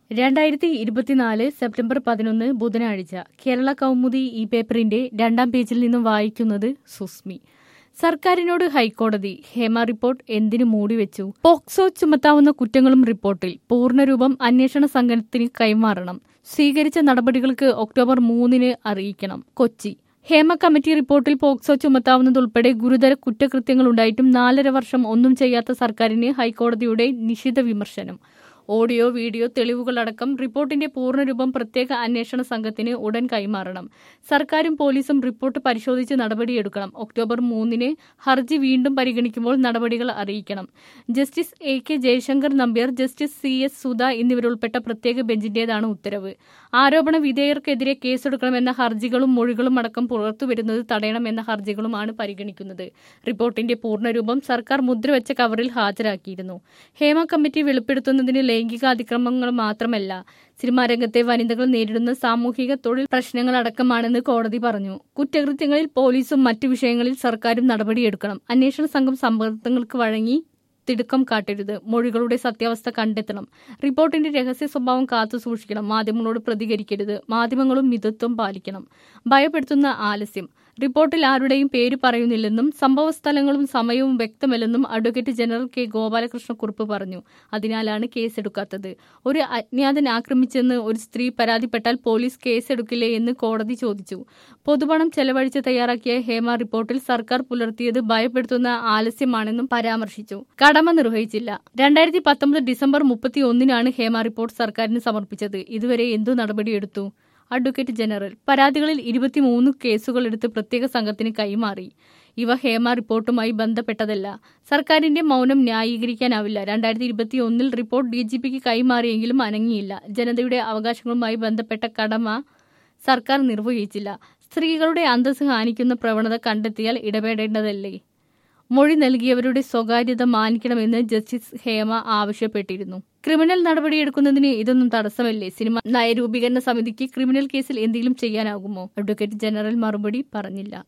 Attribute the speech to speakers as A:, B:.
A: രണ്ടായിരത്തി ഇരുപത്തിനാല് സെപ്റ്റംബർ പതിനൊന്ന് ബുധനാഴ്ച കേരള കൗമുദി ഈ പേപ്പറിന്റെ രണ്ടാം പേജിൽ നിന്നും വായിക്കുന്നത് സുസ്മി സർക്കാരിനോട് ഹൈക്കോടതി ഹേമ റിപ്പോർട്ട് എന്തിനു മൂടിവെച്ചു പോക്സോ ചുമത്താവുന്ന കുറ്റങ്ങളും റിപ്പോർട്ടിൽ പൂർണ്ണരൂപം അന്വേഷണ സംഘത്തിന് കൈമാറണം സ്വീകരിച്ച നടപടികൾക്ക് ഒക്ടോബർ മൂന്നിന് അറിയിക്കണം കൊച്ചി ഹേമ കമ്മിറ്റി റിപ്പോർട്ടിൽ പോക്സോ ചുമത്താവുന്നതുൾപ്പെടെ ഗുരുതര കുറ്റകൃത്യങ്ങളുണ്ടായിട്ടും നാലര വർഷം ഒന്നും ചെയ്യാത്ത സർക്കാരിന് ഹൈക്കോടതിയുടെ നിശിത വിമർശനം ഓഡിയോ വീഡിയോ തെളിവുകളടക്കം റിപ്പോർട്ടിന്റെ പൂർണ്ണരൂപം പ്രത്യേക അന്വേഷണ സംഘത്തിന് ഉടൻ കൈമാറണം സർക്കാരും പോലീസും റിപ്പോർട്ട് പരിശോധിച്ച് നടപടിയെടുക്കണം ഒക്ടോബർ മൂന്നിന് ഹർജി വീണ്ടും പരിഗണിക്കുമ്പോൾ നടപടികൾ അറിയിക്കണം justice A K Jayashankar Nambiar justice C S Sudha എന്നിവരുൾപ്പെട്ട പ്രത്യേക ബെഞ്ചിന്റേതാണ് ഉത്തരവ് ആരോപണ വിധേയർക്കെതിരെ കേസെടുക്കണമെന്ന ഹർജികളും മൊഴികളും അടക്കം പുറത്തുവരുന്നത് തടയണമെന്ന ഹർജികളുമാണ് പരിഗണിക്കുന്നത് റിപ്പോർട്ടിന്റെ പൂർണ്ണരൂപം സർക്കാർ മുദ്രവെച്ച കവറിൽ ഹാജരാക്കിയിരുന്നു ഹേമ കമ്മിറ്റി വെളിപ്പെടുത്തുന്നതിന് ലൈംഗിക അതിക്രമങ്ങൾ മാത്രമല്ല സിനിമാ രംഗത്തെ വനിതകൾ നേരിടുന്ന സാമൂഹിക തൊഴിൽ പ്രശ്നങ്ങളടക്കമാണെന്ന് കോടതി പറഞ്ഞു കുറ്റകൃത്യങ്ങളിൽ പോലീസും മറ്റു വിഷയങ്ങളിൽ സർക്കാരും നടപടിയെടുക്കണം അന്വേഷണ സംഘം സമ്മർദ്ദങ്ങൾക്ക് വഴങ്ങി തിടുക്കം കാട്ടരുത് മൊഴികളുടെ സത്യാവസ്ഥ കണ്ടെത്തണം റിപ്പോർട്ടിന്റെ രഹസ്യ സ്വഭാവം കാത്തു സൂക്ഷിക്കണം മാധ്യമങ്ങളോട് പ്രതികരിക്കരുത് മാധ്യമങ്ങളും മിതത്വം പാലിക്കണം ഭയപ്പെടുത്തുന്ന ആലസ്യം റിപ്പോർട്ടിൽ ആരുടെയും പേര് പറയുന്നില്ലെന്നും സംഭവസ്ഥലങ്ങളും സമയവും വ്യക്തമല്ലെന്നും അഡ്വക്കേറ്റ് ജനറൽ കെ ഗോപാലകൃഷ്ണക്കുറുപ്പ് പറഞ്ഞു അതിനാലാണ് കേസെടുക്കാത്തത് ഒരു അജ്ഞാതൻ ആക്രമിച്ചെന്ന് ഒരു സ്ത്രീ പരാതിപ്പെട്ടാൽ പോലീസ് കേസെടുക്കില്ലേ എന്ന് കോടതി ചോദിച്ചു പൊതുപണം ചെലവഴിച്ച് തയ്യാറാക്കിയ ഹേമ റിപ്പോർട്ടിൽ സർക്കാർ പുലർത്തിയത് ഭയപ്പെടുത്തുന്ന ആലസ്യമാണെന്നും പരാമർശിച്ചു കടമ നിർവഹിച്ചില്ല രണ്ടായിരത്തി പത്തൊമ്പത് ഡിസംബർ മുപ്പത്തി ഒന്നിനാണ് ഹേമ റിപ്പോർട്ട് സർക്കാരിന് സമർപ്പിച്ചത് ഇതുവരെ എന്തു നടപടിയെടുത്തു അഡ്വക്കേറ്റ് ജനറൽ പരാതികളിൽ ഇരുപത്തിമൂന്ന് കേസുകൾ എടുത്ത് പ്രത്യേക സംഘത്തിന് കൈമാറി ഇവ ഹേമ റിപ്പോർട്ടുമായി ബന്ധപ്പെട്ടതല്ല സർക്കാരിന്റെ മൗനം ന്യായീകരിക്കാനാവില്ല രണ്ടായിരത്തി ഇരുപത്തി ഒന്നിൽ റിപ്പോർട്ട് ഡി ജി പിക്ക് കൈമാറിയെങ്കിലും അനങ്ങിയില്ല ജനതയുടെ അവകാശങ്ങളുമായി ബന്ധപ്പെട്ട കടമ സർക്കാർ നിർവഹിച്ചില്ല സ്ത്രീകളുടെ അന്തസ് ഹാനിക്കുന്ന പ്രവണത കണ്ടെത്തിയാൽ ഇടപെടേണ്ടതല്ലേ മൊഴി നൽകിയവരുടെ സ്വകാര്യത മാനിക്കണമെന്ന് ജസ്റ്റിസ് ഹേമ ആവശ്യപ്പെട്ടിരുന്നു ക്രിമിനൽ നടപടിയെടുക്കുന്നതിന് ഇതൊന്നും തടസ്സമല്ലേ സിനിമ നയരൂപീകരണ സമിതിക്ക് ക്രിമിനൽ കേസിൽ എന്തെങ്കിലും ചെയ്യാനാകുമോ അഡ്വക്കേറ്റ് ജനറൽ മറുപടി പറഞ്ഞില്ല